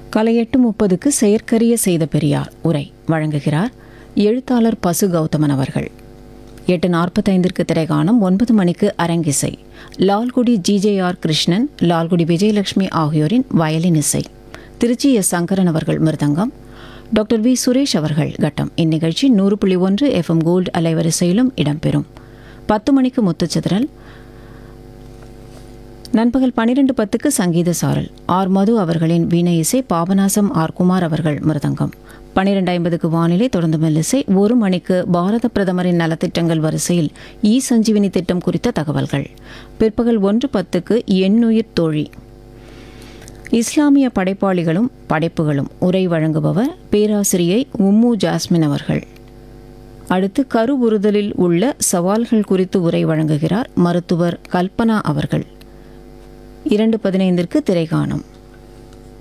காலை எட்டு முப்பதுக்கு செயற்கரிய செய்த பெரியார் உரை வழங்குகிறார் எழுத்தாளர் பசு கௌதமன் அவர்கள் எட்டு நாற்பத்தைந்திற்கு திரைகாணம் ஒன்பது மணிக்கு அரங்கிசை லால்குடி ஜிஜேஆர் கிருஷ்ணன் லால்குடி விஜயலட்சுமி ஆகியோரின் வயலின் இசை திருச்சி எஸ் சங்கரன் அவர்கள் மிருதங்கம் டாக்டர் வி சுரேஷ் அவர்கள் கட்டம் இந்நிகழ்ச்சி நூறு புள்ளி ஒன்று எஃப்எம் கோல்டு அலைவரிசையிலும் இடம்பெறும் பத்து மணிக்கு முத்துச்சிதறல் நண்பகல் பன்னிரண்டு பத்துக்கு சங்கீத சாரல் ஆர் மது அவர்களின் வீணை இசை பாபநாசம் ஆர் குமார் அவர்கள் மிருதங்கம் பன்னிரெண்டு ஐம்பதுக்கு வானிலை தொடர்ந்து மெல்லிசை ஒரு மணிக்கு பாரத பிரதமரின் நலத்திட்டங்கள் வரிசையில் இ சஞ்சீவினி திட்டம் குறித்த தகவல்கள் பிற்பகல் ஒன்று பத்துக்கு எண்ணுயிர் தோழி இஸ்லாமிய படைப்பாளிகளும் படைப்புகளும் உரை வழங்குபவர் பேராசிரியை உம்மு ஜாஸ்மின் அவர்கள் அடுத்து கருவுறுதலில் உள்ள சவால்கள் குறித்து உரை வழங்குகிறார் மருத்துவர் கல்பனா அவர்கள் இரண்டு பதினைந்திற்கு திரைகாணம்